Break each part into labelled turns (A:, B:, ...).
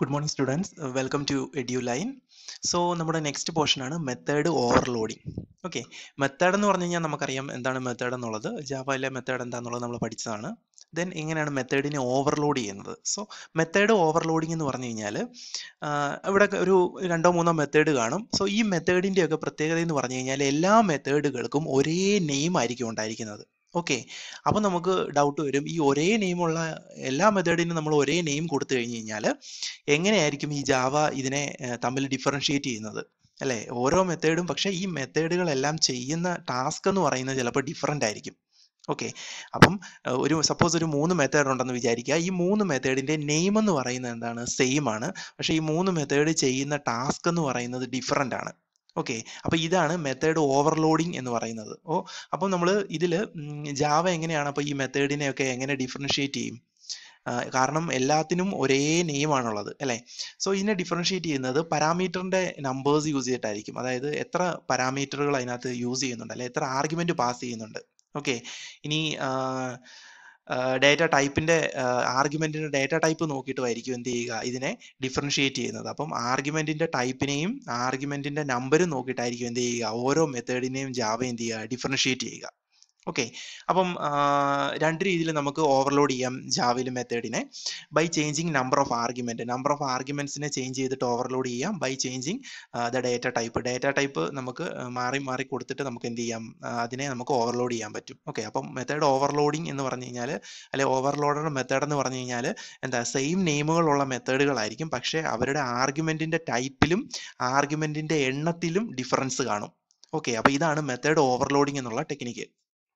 A: good morning students welcome to Edu Line so നമ്മുടെ next portion ആണ് method overloading okay method എന്ന് പറഞ്ഞു കഴിഞ്ഞാൽ നമുക്കറിയാം എന്താണ് മെത്തേഡ് എന്നുള്ളത് ജാവയിലെ മെത്തേഡ് എന്താണെന്നുള്ളത് നമ്മൾ പഠിച്ചതാണ് ദെൻ എങ്ങനെയാണ് മെത്തേഡിനെ ഓവർലോഡ് ചെയ്യുന്നത് സോ മെത്തേഡ് ഓവർലോഡിംഗ് എന്ന് പറഞ്ഞു കഴിഞ്ഞാൽ ഇവിടെ ഒരു രണ്ടോ മൂന്നോ മെത്തേഡ് കാണും സോ ഈ മെത്തേഡിൻ്റെ ഒക്കെ പ്രത്യേകത എന്ന് പറഞ്ഞു കഴിഞ്ഞാൽ എല്ലാ മെത്തേഡുകൾക്കും ഒരേ നെയിം ആയിരിക്കും ഉണ്ടായിരിക്കുന്നത് ഓക്കെ അപ്പോൾ നമുക്ക് ഡൗട്ട് വരും ഈ ഒരേ നെയിമുള്ള എല്ലാ മെത്തേഡിനും നമ്മൾ ഒരേ നെയിം കൊടുത്തു കഴിഞ്ഞ് കഴിഞ്ഞാൽ എങ്ങനെയായിരിക്കും ഈ ജാവ ഇതിനെ ഏർ തമ്മിൽ ഡിഫറൻഷിയേറ്റ് ചെയ്യുന്നത് അല്ലേ ഓരോ മെത്തേഡും പക്ഷേ ഈ മെത്തേഡുകളെല്ലാം ചെയ്യുന്ന ടാസ്ക് എന്ന് പറയുന്നത് ചിലപ്പോൾ ഡിഫറെൻ്റ് ആയിരിക്കും ഓക്കെ അപ്പം ഏർ ഒരു സപ്പോസ് ഒരു മൂന്ന് മെത്തേഡ് ഉണ്ടെന്ന് വിചാരിക്കുക ഈ മൂന്ന് മെത്തേഡിന്റെ നെയിം എന്ന് പറയുന്നത് എന്താണ് സെയിം ആണ് പക്ഷേ ഈ മൂന്ന് മെത്തേഡ് ചെയ്യുന്ന ടാസ്ക് എന്ന് പറയുന്നത് ഡിഫറെൻ്റ് ആണ് ഓക്കെ അപ്പൊ ഇതാണ് മെത്തേഡ് ഓവർലോഡിങ് എന്ന് പറയുന്നത് ഓ അപ്പം നമ്മൾ ഇതിൽ ജാവ എങ്ങനെയാണ് അപ്പോൾ ഈ മെത്തേഡിനെ ഒക്കെ എങ്ങനെ ഡിഫറൻഷിയേറ്റ് ചെയ്യും ആ, കാരണം എല്ലാത്തിനും ഒരേ നെയിം ആണുള്ളത് അല്ലേ സോ ഇതിനെ ഡിഫറൻഷിയേറ്റ് ചെയ്യുന്നത് പാരാമീറ്ററിന്റെ നമ്പേഴ്സ് യൂസ് ചെയ്തിട്ടായിരിക്കും അതായത് എത്ര പാരാമീറ്ററുകൾ അതിനകത്ത് യൂസ് ചെയ്യുന്നുണ്ട് അല്ലെ എത്ര ആർഗ്യുമെന്റ് പാസ് ചെയ്യുന്നുണ്ട് ഓക്കെ ഇനി ഡേറ്റ ടൈപ്പിന്റെ ആർഗ്യുമെന്റിന്റെ ഡേറ്റ ടൈപ്പ് നോക്കിയിട്ടുമായിരിക്കും എന്ത് ചെയ്യുക ഇതിനെ ഡിഫറൻഷിയേറ്റ് ചെയ്യുന്നത് അപ്പം ആർഗ്യുമെന്റിന്റെ ടൈപ്പിനെയും ആർഗ്യുമെന്റിന്റെ നമ്പരും നോക്കിയിട്ടായിരിക്കും എന്ത് ചെയ്യുക ഓരോ മെത്തേഡിനെയും ജാവ എന്ത് ചെയ്യുക ഡിഫറൻഷിയേറ്റ് ചെയ്യുക ഓക്കെ അപ്പം ആ, രണ്ട് രീതിയിൽ നമുക്ക് ഓവർലോഡ് ചെയ്യാം ജാവയിൽ മെത്തേഡിനെ by changing number of argument number of ആർഗ്യുമെന്റ്സിനെ ചേഞ്ച് ചെയ്തിട്ട് ഓവർലോഡ് ചെയ്യാം by changing the data type data type നമുക്ക് ആ, മാറി മാറി കൊടുത്തിട്ട് നമുക്ക് എന്ത് ചെയ്യാം ആ, അതിനെ നമുക്ക് ഓവർലോഡ് ചെയ്യാൻ പറ്റും ഓക്കെ അപ്പം മെത്തേഡ് ഓവർലോഡിങ് എന്ന് പറഞ്ഞു കഴിഞ്ഞാൽ അല്ലെ ഓവർലോഡർ മെത്തേഡ് എന്ന് പറഞ്ഞു കഴിഞ്ഞാൽ എന്താ സെയിം നെയിമുകളുള്ള മെത്തേഡുകളായിരിക്കും പക്ഷേ അവരുടെ ആർഗ്യുമെന്റിന്റെ ടൈപ്പിലും ആർഗ്യുമെന്റിന്റെ എണ്ണത്തിലും ഡിഫറൻസ് കാണും ഓക്കെ അപ്പൊ ഇതാണ് മെത്തേഡ് ഓവർലോഡിംഗ് എന്നുള്ള ടെക്നിക്ക്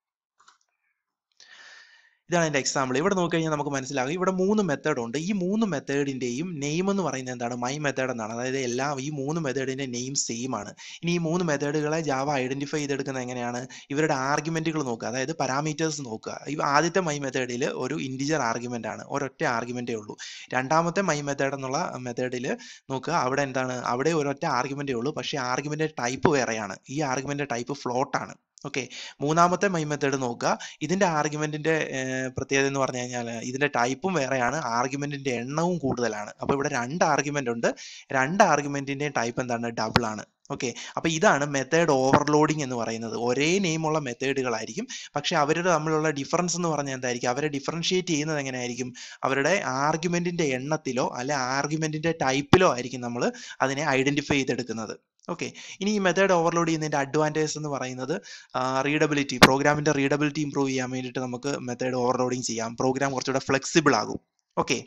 A: ഇതാണ് എൻ്റെ എക്സാമ്പിൾ ഇവിടെ നോക്കിക്കഴിഞ്ഞാൽ നമുക്ക് മനസ്സിലാകും ഇവിടെ മൂന്ന് മെത്തേഡ് ഉണ്ട് ഈ മൂന്ന് മെത്തേഡിന്റെയും നെയിം എന്ന് പറയുന്നത് എന്താണ് മൈ മെത്തേഡ് എന്നാണ് അതായത് എല്ലാ ഈ മൂന്ന് മെത്തേഡിന്റെ നെയിം സെയിം ആണ് ഇനി ഈ മൂന്ന് മെത്തേഡുകളെ ജാവ ഐഡന്റിഫൈ ചെയ്തെടുക്കുന്നത് എങ്ങനെയാണ് ഇവരുടെ ആർഗ്യുമെന്റുകൾ നോക്കുക അതായത് പാരാമീറ്റേഴ്സ് നോക്കുക ഈ ആദ്യത്തെ മൈ മെത്തേഡിൽ ഒരു ഇൻഡിജർ ആർഗ്യുമെന്റ് ആണ് ഒരൊറ്റ ആർഗ്യുമെന്റേ ഉള്ളൂ രണ്ടാമത്തെ മൈ മെത്തേഡ് എന്നുള്ള മെത്തേഡിൽ നോക്കുക അവിടെ എന്താണ് അവിടെ ഒരൊറ്റ ആർഗ്യുമെന്റേ ഉള്ളൂ പക്ഷേ ആർഗ്യുമെന്റ് ടൈപ്പ് വേറെയാണ് ഈ ആർഗ്യുമെന്റ് ടൈപ്പ് ഫ്ലോട്ട് ആണ് ഓക്കെ മൂന്നാമത്തെ മൈ മെത്തേഡ് നോക്കുക ഇതിന്റെ ആർഗ്യുമെന്റിന്റെ പ്രത്യേകത എന്ന് പറഞ്ഞു കഴിഞ്ഞാൽ ഇതിന്റെ ടൈപ്പും വേറെയാണ് ആർഗ്യുമെന്റിന്റെ എണ്ണവും കൂടുതലാണ് അപ്പൊ ഇവിടെ രണ്ട് ആർഗ്യുമെന്റ് ഉണ്ട് രണ്ട് ആർഗ്യുമെന്റിന്റെയും ടൈപ്പ് എന്താണ് ഡബിൾ ആണ് ഓക്കെ അപ്പൊ ഇതാണ് മെത്തേഡ് ഓവർലോഡിംഗ് എന്ന് പറയുന്നത് ഒരേ നെയിമുള്ള മെത്തേഡുകളായിരിക്കും പക്ഷെ അവരുടെ തമ്മിലുള്ള ഡിഫറൻസ് എന്ന് പറഞ്ഞാൽ എന്തായിരിക്കും അവരെ ഡിഫറൻഷിയേറ്റ് ചെയ്യുന്നത് എങ്ങനെയായിരിക്കും അവരുടെ ആർഗ്യുമെന്റിന്റെ എണ്ണത്തിലോ അല്ലെ ആർഗ്യുമെന്റിന്റെ ടൈപ്പിലോ ആയിരിക്കും നമ്മൾ അതിനെ ഐഡന്റിഫൈ ചെയ്തെടുക്കുന്നത് ഓക്കെ ഇനി ഈ മെത്തേഡ് ഓവർലോഡ് ചെയ്യുന്നതിന്റെ അഡ്വാൻറ്റേജ് എന്ന് പറയുന്നത് റീഡബിലിറ്റി പ്രോഗ്രാമിന്റെ റീഡബിലിറ്റി ഇംപ്രൂവ് ചെയ്യാൻ വേണ്ടിയിട്ട് നമുക്ക് മെത്തേഡ് ഓവർലോഡിങ് ചെയ്യാം പ്രോഗ്രാം കുറച്ചുകൂടെ ഫ്ലെക്സിബിൾ ആകും ഓക്കെ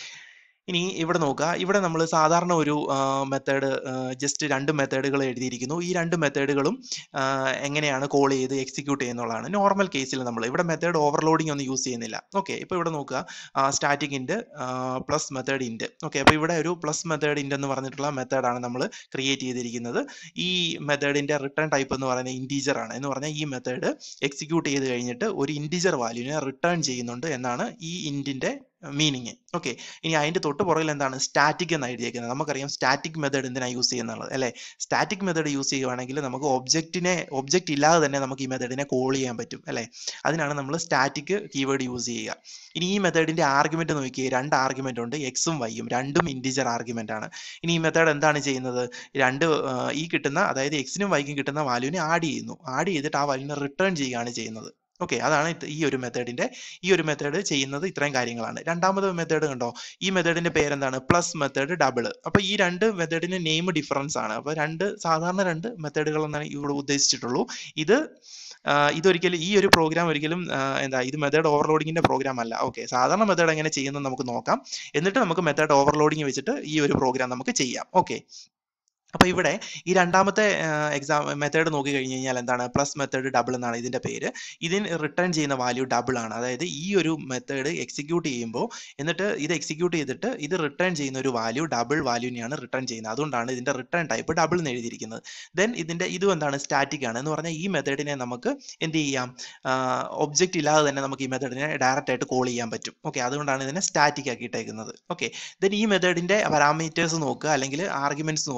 A: ഇനി ഇവിടെ നോക്കുക ഇവിടെ നമ്മൾ സാധാരണ ഒരു മെത്തേഡ് ജസ്റ്റ് രണ്ട് മെത്തേഡുകൾ എഴുതിയിരിക്കുന്നു ഈ രണ്ട് മെത്തേഡുകളും എങ്ങനെയാണ് കോൾ ചെയ്ത് എക്സിക്യൂട്ട് ചെയ്യുന്നുള്ളതാണ് നോർമൽ കേസിൽ നമ്മൾ ഇവിടെ മെത്തേഡ് ഓവർലോഡിംഗ് ഒന്നും യൂസ് ചെയ്യുന്നില്ല ഓക്കെ ഇപ്പോൾ ഇവിടെ നോക്കുക static int plus method int okay അപ്പോൾ ഇവിടെ ഒരു പ്ലസ് മെത്തേഡ് ഇൻറ്റ് എന്ന് പറഞ്ഞിട്ടുള്ള മെത്തേഡാണ് നമ്മൾ ക്രിയേറ്റ് ചെയ്തിരിക്കുന്നത് ഈ മെത്തേഡിന്റെ റിട്ടേൺ ടൈപ്പ് എന്ന് പറയുന്നത് ഇൻറ്റീജർ ആണ് എന്ന് പറഞ്ഞാൽ ഈ മെത്തേഡ് എക്സിക്യൂട്ട് ചെയ്ത് കഴിഞ്ഞിട്ട് ഒരു ഇൻറ്റീജർ വാല്യൂവിനെ റിട്ടേൺ ചെയ്യുന്നുണ്ട് എന്നാണ് ഈ ഇൻറ്റിന്റെ മീനിങ് ഓക്കെ ഇനി അതിന്റെ തൊട്ട് പുറകിൽ എന്താണ് സ്റ്റാറ്റിക് എന്ന് എഴുതിയേക്കുന്നത് നമുക്കറിയാം സ്റ്റാറ്റിക് മെത്തേഡ് എന്തിനാണ് യൂസ് ചെയ്യുന്നുള്ളത് അല്ലെ സ്റ്റാറ്റിക് മെത്തേഡ് യൂസ് ചെയ്യുവാണെങ്കിൽ നമുക്ക് ഒബ്ജക്റ്റിനെ ഒബ്ജക്റ്റ് ഇല്ലാതെ തന്നെ നമുക്ക് ഈ മെത്തേഡിനെ കോൾ ചെയ്യാൻ പറ്റും അല്ലെ അതിനാണ് നമ്മൾ സ്റ്റാറ്റിക് കീവേഡ് യൂസ് ചെയ്യുക ഇനി ഈ മെത്തേഡിന്റെ ആർഗ്യുമെന്റ് നോക്കിയേ രണ്ട് ആർഗ്യുമെന്റ് ഉണ്ട് എക്സും വൈയും രണ്ടും ഇൻഡിജർ ആർഗ്യുമെന്റ് ആണ് ഇനി ഈ മെത്തേഡ് എന്താണ് ചെയ്യുന്നത് രണ്ട് ആ, ഈ കിട്ടുന്ന അതായത് എക്സിനും വൈക്കും കിട്ടുന്ന വാല്യൂവിനെ ആഡ് ചെയ്യുന്നു ആഡ് ചെയ്തിട്ട് ആ വാല്യൂവിനെ റിട്ടേൺ ചെയ്യുകയാണ് ചെയ്യുന്നത് ഓക്കെ അതാണ് ഇത് ഈ ഒരു മെത്തേഡിന്റെ ഈ ഒരു മെത്തേഡ് ചെയ്യുന്നത് ഇത്രയും കാര്യങ്ങളാണ് രണ്ടാമത്തെ മെത്തേഡ് കണ്ടോ ഈ മെത്തേഡിന്റെ പേരെന്താണ് പ്ലസ് മെത്തേഡ് ഡബിൾ അപ്പൊ ഈ രണ്ട് മെത്തേഡിന്റെ നെയിം ഡിഫറൻസ് ആണ് അപ്പൊ രണ്ട് സാധാരണ രണ്ട് മെത്തേഡുകൾ എന്നാണ് ഇവിടെ ഉദ്ദേശിച്ചിട്ടുള്ളൂ ഇത് ആ, ഇതൊരിക്കലും ഈ ഒരു പ്രോഗ്രാം ഒരിക്കലും ആ, എന്താ ഇത് മെത്തേഡ് ഓവർലോഡിങ്ങിന്റെ പ്രോഗ്രാം അല്ല ഓക്കെ സാധാരണ മെത്തേഡ് എങ്ങനെ ചെയ്യുന്നത് നമുക്ക് നോക്കാം എന്നിട്ട് നമുക്ക് മെത്തേഡ് ഓവർലോഡിങ് വെച്ചിട്ട് ഈ ഒരു പ്രോഗ്രാം നമുക്ക് ചെയ്യാം ഓക്കെ അപ്പൊ ഇവിടെ ഈ രണ്ടാമത്തെ എക്സാം മെത്തേഡ് നോക്കി കഴിഞ്ഞ് കഴിഞ്ഞാൽ എന്താണ് പ്ലസ് മെത്തേഡ് ഡബിൾ എന്നാണ് ഇതിന്റെ പേര് ഇതിന് റിട്ടേൺ ചെയ്യുന്ന വാല്യൂ ഡബിൾ ആണ് അതായത് ഈ ഒരു മെത്തേഡ് എക്സിക്യൂട്ട് ചെയ്യുമ്പോൾ എന്നിട്ട് ഇത് എക്സിക്യൂട്ട് ചെയ്തിട്ട് ഇത് റിട്ടേൺ ചെയ്യുന്ന ഒരു വാല്യൂ ഡബിൾ വാല്യൂനെയാണ് റിട്ടേൺ ചെയ്യുന്നത് അതുകൊണ്ടാണ് ഇതിന്റെ റിട്ടേൺ ടൈപ്പ് ഡബിൾ എന്ന് എഴുതിയിരിക്കുന്നത് ദെൻ ഇതിന്റെ ഇതും എന്താണ് സ്റ്റാറ്റിക് ആണ് എന്ന് പറഞ്ഞാൽ ഈ മെത്തേഡിനെ നമുക്ക് എന്ത് ചെയ്യാം ഒബ്ജക്റ്റ് ഇല്ലാതെ തന്നെ നമുക്ക് ഈ മെത്തേഡിനെ ഡയറക്റ്റ് ആയിട്ട് കോൾ ചെയ്യാൻ പറ്റും ഓക്കെ അതുകൊണ്ടാണ് ഇതിനെ സ്റ്റാറ്റിക് ആക്കി ഇട്ടേക്കുന്നത് ഓക്കെ ദെൻ ഈ മെത്തേഡിന്റെ പാരാമീറ്റേഴ്സ് നോക്കുക അല്ലെങ്കിൽ ആർഗ്യുമെന്റ്സ് നോക്കുക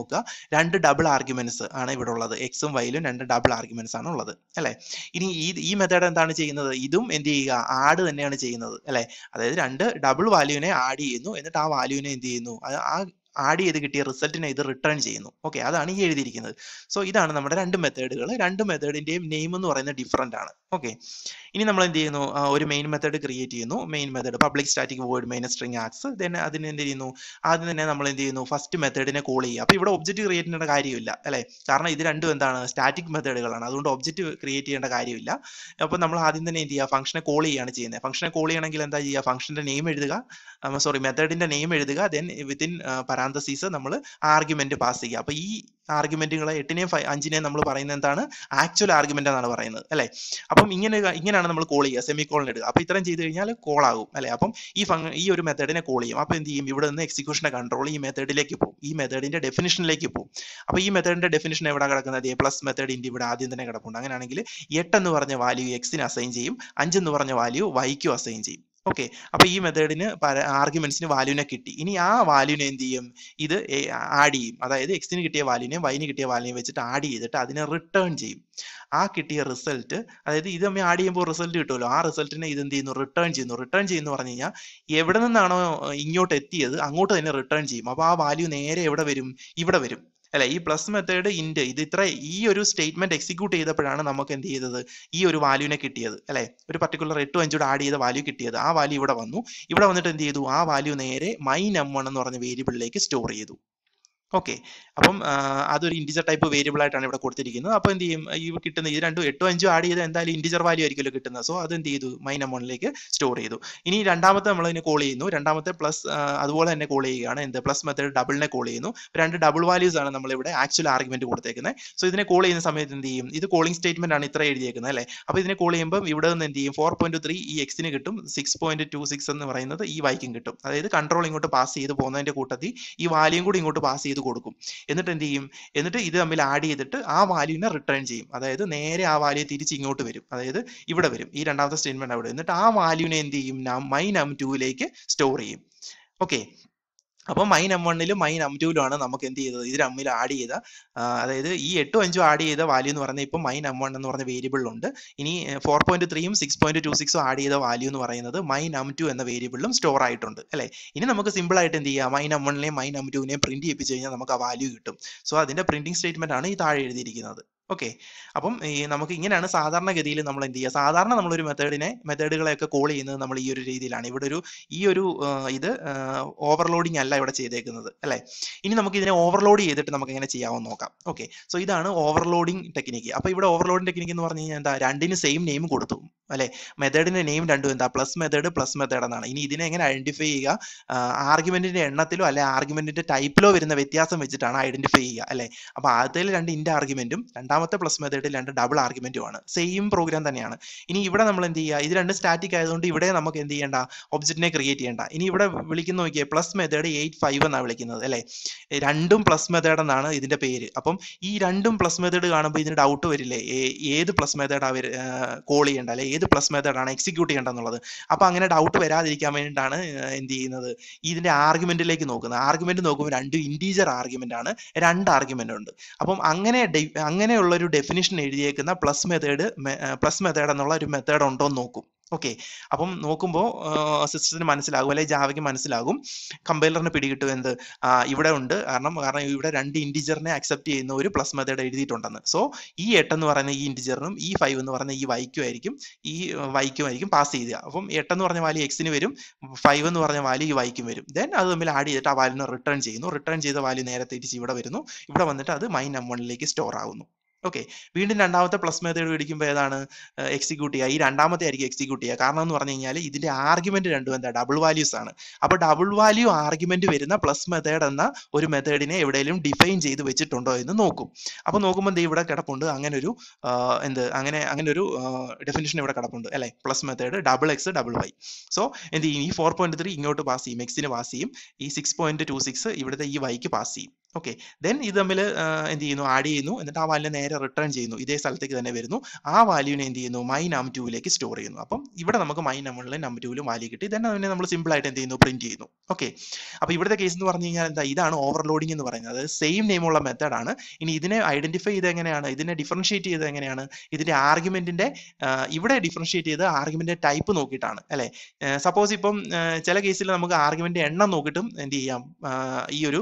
A: രണ്ട് ഡബിൾ ആർഗ്യുമെന്റ്സ് ആണ് ഇവിടെ ഉള്ളത് എക്സും വൈയിലും രണ്ട് ഡബിൾ ആർഗ്യുമെന്റ്സ് ആണ് ഉള്ളത് അല്ലെ ഇനി ഈ ഈ മെത്തേഡ് എന്താണ് ചെയ്യുന്നത് ഇതും എന്ത് ചെയ്യുക ആഡ് തന്നെയാണ് ചെയ്യുന്നത് അല്ലെ അതായത് രണ്ട് ഡബിൾ വാല്യൂവിനെ ആഡ് ചെയ്യുന്നു എന്നിട്ട് ആ വാല്യൂവിനെ എന്ത് ചെയ്യുന്നു അത് ആ ആഡ് ചെയ്ത് കിട്ടിയ റിസൾട്ടിനെ ഇത് റിട്ടേൺ ചെയ്യുന്നു ഓക്കെ അതാണ് ഈ എഴുതിയിരിക്കുന്നത് സോ ഇതാണ് നമ്മുടെ രണ്ട് മെത്തേഡുകൾ രണ്ട് മെത്തേഡിന്റെയും നെയിം എന്ന് പറയുന്നത് ഡിഫറെന്റ് ആണ് ഓക്കെ ഇനി നമ്മൾ എന്ത് ചെയ്യുന്നു ആ, ഒരു മെയിൻ മെത്തേഡ് ക്രിയേറ്റ് ചെയ്യുന്നു main method public static void main string args then അതിന് എന്ത് ചെയ്യുന്നു ആദ്യം തന്നെ നമ്മൾ എന്ത് ചെയ്യുന്നു ഫസ്റ്റ് മെത്തേഡിനെ കോൾ ചെയ്യുക അപ്പോൾ ഇവിടെ ഒബ്ജക്റ്റ് ക്രിയേറ്റ് ചെയ്യേണ്ട കാര്യമില്ല അല്ലേ കാരണം ഇത് രണ്ടും എന്താണ് സ്റ്റാറ്റിക് മെത്തേഡുകളാണ് അതുകൊണ്ട് ഒബ്ജക്റ്റ് ക്രിയേറ്റ് ചെയ്യേണ്ട കാര്യമില്ല അപ്പോൾ നമ്മൾ ആദ്യം തന്നെ എന്ത് ചെയ്യുക ഫംഗ്ഷനെ കോൾ ചെയ്യുകയാണ് ചെയ്യുന്നത് ഫംഗ്ഷനെ കോൾ ചെയ്യണമെങ്കിൽ എന്താ ചെയ്യുക ഫംഗ്ഷന്റെ നെയിം എഴുതുക സോറി മെത്തേഡിന്റെ നെയിം എഴുതുക ദെൻ വിത്തിൻ പരാന്തസീസ് നമ്മൾ ആർഗ്യുമെന്റ് പാസ് ചെയ്യുക അപ്പോൾ ഈ ആർഗ്യുമെന്റുകളെ എട്ടിനെയും ഫൈ അഞ്ചിനെയും നമ്മൾ പറയുന്നത് എന്താണ് ആക്ച്വൽ ആർഗ്യുമെന്റ് എന്നാണ് പറയുന്നത് അല്ലേ അപ്പം ഇങ്ങനെ ഇങ്ങനെയാണ് നമ്മൾ കോൾ ചെയ്യുക സെമി കോളിന് ഇടുക അപ്പോൾ ഇത്രയും ചെയ്ത് കഴിഞ്ഞാൽ കോൾ ആകും അല്ലേ അപ്പം ഈ ഫങ് ഈ ഒരു മെത്തേഡിനെ കോൾ ചെയ്യും അപ്പോൾ എന്ത് ചെയ്യും ഇവിടെ നിന്ന് എക്സിക്യൂഷനെ കൺട്രോൾ ഈ മെത്തേഡിലേക്ക് പോകും ഈ മെത്തേഡിന്റെ ഡെഫിനിഷനിലേക്ക് പോകും അപ്പോൾ ഈ മെത്തേഡിന്റെ ഡെഫിനിഷൻ എവിടെ കിടക്കുന്നത് എ പ്ലസ് മെത്തേഡിന്റെ ഇവിടെ ആദ്യം തന്നെ കിടപ്പുണ്ട് അങ്ങനെയാണെങ്കിൽ എട്ട് എന്ന് പറഞ്ഞ വാല്യൂ എക്സിന് അസൈൻ ചെയ്യും അഞ്ച് എന്ന് പറഞ്ഞ വാല്യൂ വൈക്കും അസൈൻ ചെയ്യും ഓക്കെ അപ്പൊ ഈ മെത്തേഡിന് ആർഗ്യുമെന്റ്സിന് വാല്യൂനെ കിട്ടി ഇനി ആ വാല്യൂനെ എന്ത് ചെയ്യും ഇത് ആഡ് ചെയ്യും അതായത് എക്സിന് കിട്ടിയ വാല്യൂനെ വൈന് കിട്ടിയ വാല്യൂനെ വെച്ചിട്ട് ആഡ് ചെയ്തിട്ട് അതിനെ റിട്ടേൺ ചെയ്യും ആ കിട്ടിയ റിസൾട്ട് അതായത് ഇത് തമ്മിൽ ആഡ് ചെയ്യുമ്പോൾ റിസൾട്ട് കിട്ടുമല്ലോ ആ റിസൾട്ടിനെ ഇത് എന്ത് ചെയ്യുന്നു റിട്ടേൺ ചെയ്യുന്നു റിട്ടേൺ ചെയ്യുന്നു പറഞ്ഞു കഴിഞ്ഞാൽ എവിടെ നിന്നാണോ ഏർ ഇങ്ങോട്ട് എത്തിയത് അങ്ങോട്ട് തന്നെ റിട്ടേൺ ചെയ്യും അപ്പൊ ആ വാല്യൂ നേരെ എവിടെ വരും ഇവിടെ വരും അല്ലെ ഈ പ്ലസ് മെത്തേഡ് ഇന്റ് ഇത് ഇത്ര ഈ ഒരു സ്റ്റേറ്റ്മെന്റ് എക്സിക്യൂട്ട് ചെയ്തപ്പോഴാണ് നമുക്ക് എന്ത് ചെയ്തത് ഈ ഒരു വാല്യൂനെ കിട്ടിയത് അല്ലെ ഒരു പർട്ടിക്കുലർ എട്ടും അഞ്ചൂടെ ആഡ് ചെയ്ത വാല്യൂ കിട്ടിയത് ആ വാല്യൂ ഇവിടെ വന്നു ഇവിടെ വന്നിട്ട് എന്ത് ചെയ്തു ആ വാല്യൂ നേരെ മൈ നം വൺ എന്ന് പറഞ്ഞ വേരിയബിളിലേക്ക് സ്റ്റോർ ചെയ്തു ഓക്കെ അപ്പം ആ, അതൊരു ഇന്റിജർ ടൈപ്പ് വേരിയബിൾ ആയിട്ടാണ് ഇവിടെ കൊടുത്തിരിക്കുന്നത് അപ്പോൾ എന്ത് ചെയ്യും ഈ കിട്ടുന്ന ഇത് രണ്ടും എട്ടും അഞ്ചും ആഡ് ചെയ്ത് എന്തായാലും ഇന്റിജർ വാല്യൂ ആയിരിക്കുമല്ലോ കിട്ടുന്നത് സോ അത് എന്ത് ചെയ്തു മൈൻ അമൗണ്ടിലേക്ക് സ്റ്റോർ ചെയ്തു ഇനി രണ്ടാമത്തെ നമ്മൾ ഇതിനെ കോൾ ചെയ്യുന്നു രണ്ടാമത്തെ പ്ലസ് അതുപോലെ തന്നെ കോൾ ചെയ്യുകയാണ് എന്ത് പ്ലസ് മെത്തേഡ് ഡബിളിനെ കോൾ ചെയ്യുന്നു രണ്ട് ഡബിൾ വാല്യൂസ് ആണ് നമ്മൾ ഇവിടെ ആക്ച്വൽ ആർഗ്യുമെന്റ് കൊടുത്തേക്കുന്നത് സോ ഇതിനെ കോൾ ചെയ്യുന്ന സമയത്ത് എന്ത് ചെയ്യും ഇത് കോളിംഗ് സ്റ്റേറ്റ്മെന്റ് ആണ് ഇത്ര എഴുതിയേക്കുന്നത് അല്ലേ അപ്പോൾ ഇതിനെ കോൾ ചെയ്യുമ്പോൾ ഇവിടെ നിന്ന് എന്ത് ചെയ്യും ഫോർ പോയിന്റ് ത്രീ ഈ എക്സിന് കിട്ടും സിക്സ് പോയിന്റ് ടു സിക്സ് എന്ന് പറയുന്നത് ഈ വൈക്കും കിട്ടും അതായത് കൺട്രോൾ ഇങ്ങോട്ട് പാസ് ചെയ്ത് പോകുന്നതിന്റെ കൂട്ടത്തിൽ ഈ വാല്യൂം കൂടി ഇങ്ങോട്ട് പാസ് ചെയ്ത് കൊടുക്കും എന്നിട്ട് എന്ത് ചെയ്യും എന്നിട്ട് ഇത് തമ്മിൽ ആഡ് ചെയ്തിട്ട് ആ വാല്യൂനെ റിട്ടേൺ ചെയ്യും അതായത് നേരെ ആ വാല്യൂ തിരിച്ച് ഇങ്ങോട്ട് വരും അതായത് ഇവിടെ വരും ഈ രണ്ടാമത്തെ സ്റ്റേറ്റ്മെന്റ് അവിടെ എന്നിട്ട് ആ വാല്യൂനെ എന്ത് ചെയ്യും മൈ നം ടൂയിലേക്ക് സ്റ്റോർ ചെയ്യും ഓക്കെ അപ്പോൾ മൈൻ എം വണ്ണിലും മൈൻ എം ടുവിലും ആണ് നമുക്ക് എന്ത് ചെയ്തത് ഇത് തമ്മിൽ ആഡ് ചെയ്ത ആ, അതായത് ഈ എട്ടും അഞ്ചും ആഡ് ചെയ്ത വാല്യൂ എന്ന് പറയുന്നത് ഇപ്പം മൈൻ എം വൺ എന്ന് പറഞ്ഞ വേരിയബിളിലുണ്ട് ഇനി ഫോർ പോയിന്റ് ത്രീയും സിക്സ് പോയിന്റ് ടു സിക്സും ആഡ് ചെയ്ത വാല്യൂ എന്ന് പറയുന്നത് മൈൻ എം ടു എന്ന വേരിയബിളിലും സ്റ്റോർ ആയിട്ടുണ്ട് അല്ലേ ഇനി നമുക്ക് സിമ്പിൾ ആയിട്ട് എന്ത് ചെയ്യാം മൈൻ എം വണ്ണിനെയും മൈൻ എം ടുവിനെയും പ്രിന്റ് ചെയ്യിപ്പിച്ച് കഴിഞ്ഞാൽ നമുക്ക് ആ വാല്യൂ കിട്ടും സോ അതിന്റെ പ്രിന്റിംഗ് സ്റ്റേറ്റ്മെന്റ് ആണ് ഈ താഴെ എഴുതിയിരിക്കുന്നത് ഓക്കെ അപ്പം ഈ നമുക്ക് ഇങ്ങനെയാണ് സാധാരണഗതിയിൽ നമ്മൾ എന്ത് ചെയ്യുക സാധാരണ നമ്മളൊരു മെത്തേഡിനെ മെത്തേഡുകളെയൊക്കെ കോൾ ചെയ്യുന്നത് നമ്മൾ ഈ ഒരു രീതിയിലാണ് ഇവിടെ ഒരു ഈ ഒരു ആ, ഇത് ഓവർലോഡിങ് അല്ല ഇവിടെ ചെയ്തേക്കുന്നത് അല്ലേ ഇനി നമുക്ക് ഇതിനെ ഓവർലോഡ് ചെയ്തിട്ട് നമുക്ക് എങ്ങനെ ചെയ്യാമെന്ന് നോക്കാം ഓക്കെ സോ ഇതാണ് ഓവർലോഡിങ് ടെക്നിക്ക് അപ്പോൾ ഇവിടെ ഓവർലോഡിംഗ് ടെക്നിക്ക് എന്ന് പറഞ്ഞു കഴിഞ്ഞാൽ എന്താ രണ്ടിന് സെയിം നെയിം കൊടുത്തു അല്ലെ മെത്തേഡിന്റെ നെയിം രണ്ടും എന്താ പ്ലസ് മെത്തേഡ് പ്ലസ് മെത്തേഡ് എന്നാണ് ഇനി ഇതിനെ എങ്ങനെ ഐഡന്റിഫൈ ചെയ്യുക ആർഗ്യുമെന്റിന്റെ എണ്ണത്തിലോ അല്ലെ ആർഗ്യുമെന്റിന്റെ ടൈപ്പിലോ വരുന്ന വ്യത്യാസം വെച്ചിട്ടാണ് ഐഡന്റിഫൈ ചെയ്യുക അല്ലെ അപ്പൊ ആദ്യത്തിൽ രണ്ട് ഇന്റ് ആർഗ്യുമെന്റും രണ്ടാമത്തെ പ്ലസ് മെത്തേഡിൽ രണ്ട് ഡബിൾ ആർഗ്യുമെന്റും ആണ് സെയിം പ്രോഗ്രാം തന്നെയാണ് ഇനി ഇവിടെ നമ്മൾ എന്ത് ചെയ്യുക ഇത് രണ്ട് സ്റ്റാറ്റിക് ആയതുകൊണ്ട് ഇവിടെ നമുക്ക് എന്ത് ചെയ്യേണ്ട ഒബ്ജക്റ്റിനെ ക്രിയേറ്റ് ചെയ്യേണ്ട ഇനി ഇവിടെ വിളിക്കുന്ന നോക്കിയേ പ്ലസ് മെത്തേഡ് എയ്റ്റ് ഫൈവ് എന്നാണ് വിളിക്കുന്നത് അല്ലെ രണ്ടും പ്ലസ് മെത്തേഡ് എന്നാണ് ഇതിന്റെ പേര് അപ്പം ഈ രണ്ടും പ്ലസ് മെത്തേഡ് കാണുമ്പോൾ ഇതിന് ഡൗട്ട് വരില്ലേ ഏ- ഏത് പ്ലസ് മെത്തേഡ് അവർ കോൾ ചെയ്യേണ്ട അല്ലെ ഏത് പ്ലസ് മെത്തേഡ് ആണ് എക്സിക്യൂട്ട് ചെയ്യേണ്ടതെന്നുള്ളത് അപ്പൊ അങ്ങനെ ഡൗട്ട് വരാതിരിക്കാൻ വേണ്ടിയിട്ടാണ് ഏർ എന്ത് ചെയ്യുന്നത് ഇതിന്റെ ആർഗ്യുമെന്റിലേക്ക് നോക്കുന്നത് ആർഗ്യുമെന്റ് നോക്കുമ്പോൾ രണ്ടും ഇന്റീജർ ആർഗ്യുമെന്റ് ആണ് രണ്ട് ആർഗ്യുമെന്റ് ഉണ്ട് അപ്പം അങ്ങനെ ഡെ- അങ്ങനെയുള്ള ഒരു ഡെഫിനിഷൻ എഴുതിയേക്കുന്ന പ്ലസ് മെത്തേഡ് പ്ലസ് മെത്തേഡ് എന്നുള്ള ഒരു മെത്തേഡ് ഉണ്ടോ എന്ന് നോക്കും ഓക്കെ അപ്പം നോക്കുമ്പോൾ സിസ്റ്റത്തിന് മനസ്സിലാകും അല്ലെങ്കിൽ ജാവയ്ക്ക് മനസ്സിലാകും കമ്പൈലറിന് പിടികിട്ടും എന്ത് ആ, ഇവിടെ ഉണ്ട് കാരണം കാരണം ഇവിടെ രണ്ട് ഇന്റിജറിനെ അക്സെപ്റ്റ് ചെയ്യുന്ന ഒരു പ്ലസ് മെത്തേഡ് എഴുതിയിട്ടുണ്ടെന്ന് സോ ഈ എട്ട് എന്ന് പറയുന്ന ഈ ഇന്റിജറിനും ഈ ഫൈവ് എന്ന് പറയുന്ന ഈ വൈക്കും ആയിരിക്കും ഈ വൈക്കും ആയിരിക്കും പാസ് ചെയ്യുക അപ്പം എട്ട് എന്ന് പറഞ്ഞ വാല്യൂ എക്സിന് വരും ഫൈവ് എന്ന് പറഞ്ഞ വാല്യൂ ഈ വൈക്കും വരും ദെൻ അത് തമ്മിൽ ആഡ് ചെയ്തിട്ട് ആ വാല്യൂനെ റിട്ടേൺ ചെയ്യുന്നു റിട്ടേൺ ചെയ്ത വാല്യൂ നേരെ തിരിച്ച് ഇവിടെ വരുന്നു ഇവിടെ വന്നിട്ട് അത് മൈൻ എം വണ്ണിലേക്ക് സ്റ്റോർ ആകുന്നു ഓക്കെ വീണ്ടും രണ്ടാമത്തെ പ്ലസ് മെത്തേഡ് പിടിക്കുമ്പോൾ ഏതാണ് എക്സിക്യൂട്ട് ചെയ്യുക ഈ രണ്ടാമത്തെ ആയിരിക്കും എക്സിക്യൂട്ട് ചെയ്യുക കാരണം എന്ന് പറഞ്ഞു കഴിഞ്ഞാൽ ഇതിന്റെ ആർഗ്യുമെന്റ് രണ്ടും എന്താ ഡബിൾ വാല്യൂസ് ആണ് അപ്പോൾ ഡബിൾ വാല്യൂ ആർഗ്യുമെന്റ് വരുന്ന പ്ലസ് മെത്തേഡ് എന്ന ഒരു മെത്തേഡിനെ എവിടെയെങ്കിലും ഡിഫൈൻ ചെയ്ത് വെച്ചിട്ടുണ്ടോ എന്ന് നോക്കും അപ്പോൾ നോക്കുമ്പോൾ ദേ ഇവിടെ കിടപ്പുണ്ട് അങ്ങനെ ഒരു ആ, എന്ത് അങ്ങനെ അങ്ങനെ ഒരു ഡെഫിനിഷൻ ഇവിടെ കിടപ്പുണ്ട് അല്ലെ plus method double X double Y so എന്ത് ചെയ്യും ഈ ഫോർ പോയിന്റ് ത്രീ ഇങ്ങോട്ട് പാസ് ചെയ്യും എക്സിന് പാസ് ചെയ്യും ഈ സിക്സ് പോയിന്റ് ടു സിക്സ് ഇവിടുത്തെ ഈ വൈക്ക് പാസ് ചെയ്യും ഓക്കെ ദെൻ ഇത് തമ്മിൽ എന്ത് ചെയ്യുന്നു ആഡ് ചെയ്യുന്നു എന്നിട്ട് ആ വാല്യൂ നേരെ നേരെ റിട്ടേൺ ചെയ്യുന്നു ഇതേ സ്ഥലത്തേക്ക് തന്നെ വരുന്നു ആ വാല്യൂനെ എന്ത് ചെയ്യുന്നു മൈ നം ടൂവിലേക്ക് സ്റ്റോർ ചെയ്യുന്നു അപ്പം ഇവിടെ നമുക്ക് മൈ നമ്പറിലും നമ്പർ ടൂവിലും വാല്യൂ കിട്ടി തന്നെ അതിനെ നമ്മൾ സിമ്പിൾ ആയിട്ട് എന്ത് ചെയ്യുന്നു പ്രിന്റ് ചെയ്യുന്നു ഓക്കെ അപ്പോൾ ഇവിടുത്തെ കേസ് എന്ന് പറഞ്ഞു കഴിഞ്ഞാൽ എന്താ ഇതാണ് ഓവർലോഡിംഗ് എന്ന് പറയുന്നത് അതായത് സെയിം നെയിമുള്ള മെത്തേഡാണ് ഇനി ഇതിനെ ഐഡന്റിഫൈ ചെയ്ത് എങ്ങനെയാണ് ഇതിനെ ഡിഫറൻഷിയേറ്റ് ചെയ്ത് എങ്ങനെയാണ് ഇതിന്റെ ആർഗ്യുമെന്റിന്റെ ഇവിടെ ഡിഫറൻഷിയേറ്റ് ചെയ്ത് ആർഗ്യുമെന്റ് ടൈപ്പ് നോക്കിയിട്ടാണ് അല്ലെ സപ്പോസ് ഇപ്പം ആ, ചില കേസിൽ നമുക്ക് ആർഗ്യുമെന്റ് എണ്ണം നോക്കിയിട്ടും എന്ത് ചെയ്യാം ആ, ഈ ഒരു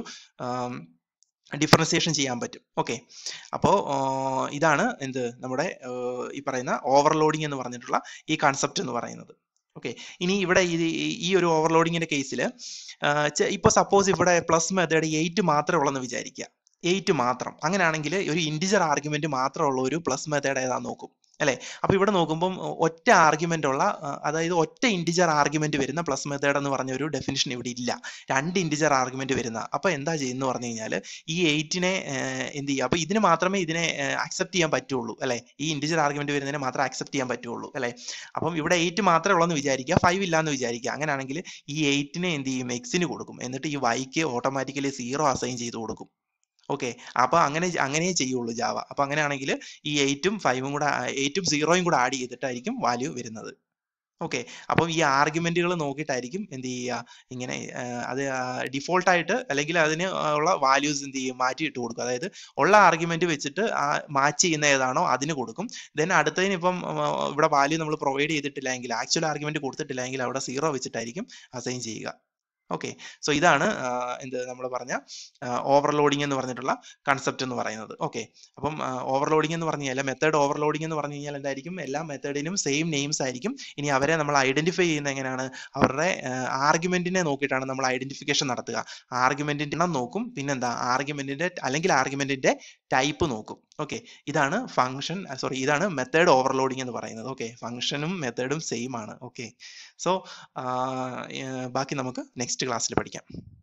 A: ഡിഫറൻസിയേഷൻ ചെയ്യാൻ പറ്റും ഓക്കെ അപ്പോൾ ഇതാണ് എന്ത് നമ്മുടെ ആ, ഈ പറയുന്ന ഓവർലോഡിംഗ് എന്ന് പറഞ്ഞിട്ടുള്ള ഈ കൺസെപ്റ്റ് എന്ന് പറയുന്നത് ഓക്കെ ഇനി ഇവിടെ ഈ ഈ- ഈ ഒരു ഓവർലോഡിങ്ങിന്റെ കേസിൽ ഇപ്പൊ സപ്പോസ് ഇവിടെ പ്ലസ് മെത്തേഡ് എയ്റ്റ് മാത്രമേ ഉള്ളെന്ന് വിചാരിക്കുക എയ്റ്റ് മാത്രം അങ്ങനെയാണെങ്കിൽ ഒരു ഇൻഡിജർ ആർഗ്യുമെന്റ് മാത്രമുള്ള ഒരു പ്ലസ് മെത്തേഡ് ഏതാന്ന് നോക്കും അല്ലെ അപ്പൊ ഇവിടെ നോക്കുമ്പം ഒ- ഒറ്റ ആർഗ്യുമെന്റ് ഉള്ള ആ, അതായത് ഒറ്റ ഇൻഡിജർ ആർഗ്യുമെന്റ് വരുന്ന പ്ലസ് മെത്തേഡ് എന്ന് പറഞ്ഞ ഒരു ഡെഫിനിഷൻ ഇവിടെ ഇല്ല രണ്ട് ഇൻഡിജർ ആർഗ്യുമെന്റ് വരുന്ന അപ്പൊ എന്താ ചെയ്യുന്നു പറഞ്ഞു കഴിഞ്ഞാൽ ഈ എയ്റ്റിനെ എന്ത് ചെയ്യുക അപ്പൊ ഇതിന് മാത്രമേ ഇതിനെ അക്സെപ്റ്റ് ചെയ്യാൻ പറ്റുള്ളൂ അല്ലെ ഈ ഇൻഡിജർ ആർഗ്യുമെന്റ് വരുന്നതിനെ മാത്രമേ അക്സെപ്റ്റ് ചെയ്യാൻ പറ്റുള്ളൂ അല്ലെ അപ്പം ഇവിടെ എയ്റ്റ് മാത്രമേ ഉള്ളൂ എന്ന് വിചാരിക്കുക ഫൈവ് ഇല്ല എന്ന് വിചാരിക്കുക അങ്ങനെയാണെങ്കിൽ ഈ എയ്റ്റിനെ എന്ത് ചെയ്യും എക്സിന് കൊടുക്കും എന്നിട്ട് ഈ വൈക്ക് ഓട്ടോമാറ്റിക്കലി സീറോ അസൈൻ ചെയ്ത് കൊടുക്കും ഓക്കെ അപ്പൊ അങ്ങനെ അങ്ങനെ ചെയ്യുള്ളൂ ജാവ അപ്പൊ അങ്ങനെയാണെങ്കിൽ ഈ എയ്റ്റും ഫൈവും കൂടെ എയ്റ്റും സീറോയും കൂടെ ആഡ് ചെയ്തിട്ടായിരിക്കും വാല്യൂ വരുന്നത് ഓക്കെ അപ്പം ഈ ആർഗ്യുമെന്റുകൾ നോക്കിയിട്ടായിരിക്കും എന്ത് ചെയ്യുക ഇങ്ങനെ ആ, അത് ഡിഫോൾട്ട് ആയിട്ട് അല്ലെങ്കിൽ അതിന് ഉള്ള വാല്യൂസ് എന്ത് ചെയ്യും മാറ്റി ഇട്ട് കൊടുക്കും അതായത് ഉള്ള ആർഗ്യുമെന്റ് വെച്ചിട്ട് ആ മാച്ച് ചെയ്യുന്ന ഏതാണോ അതിന് കൊടുക്കും ദെൻ അടുത്തതിന് ഇപ്പം ആ, ഇവിടെ വാല്യൂ നമ്മൾ പ്രൊവൈഡ് ചെയ്തിട്ടില്ല എങ്കിൽ ആക്ച്വൽ ആർഗ്യുമെന്റ് കൊടുത്തിട്ടില്ല എങ്കിൽ അവിടെ സീറോ വെച്ചിട്ടായിരിക്കും അസൈൻ ചെയ്യുക ഓക്കെ സോ ഇതാണ് ആ, എന്ത് നമ്മൾ പറഞ്ഞ ഓവർലോഡിംഗ് എന്ന് പറഞ്ഞിട്ടുള്ള കൺസെപ്റ്റ് എന്ന് പറയുന്നത് ഓക്കെ അപ്പം ഓവർലോഡിംഗ് എന്ന് പറഞ്ഞു കഴിഞ്ഞാൽ മെത്തേഡ് ഓവർലോഡിംഗ് എന്ന് പറഞ്ഞു കഴിഞ്ഞാൽ എന്തായിരിക്കും എല്ലാ മെത്തേഡിനും സെയിം നെയിംസ് ആയിരിക്കും ഇനി അവരെ നമ്മൾ ഐഡന്റിഫൈ ചെയ്യുന്ന എങ്ങനെയാണ് അവരുടെ ആർഗ്യുമെന്റിനെ നോക്കിയിട്ടാണ് നമ്മൾ ഐഡന്റിഫിക്കേഷൻ നടത്തുക ആർഗ്യുമെന്റിന്റെ എണ്ണം നോക്കും പിന്നെന്താ ആർഗ്യുമെന്റിന്റെ അല്ലെങ്കിൽ ആർഗ്യുമെന്റിന്റെ ടൈപ്പ് നോക്കും ഓക്കെ ഇതാണ് ഫംഗ്ഷൻ സോറി ഇതാണ് മെത്തേഡ് ഓവർലോഡിംഗ് എന്ന് പറയുന്നത് ഓക്കെ ഫംഗ്ഷനും മെത്തേഡും സെയിം ആണ് ഓക്കെ സോ ബാക്കി നമുക്ക് നെക്സ്റ്റ് ക്ലാസ്സിൽ പഠിക്കാം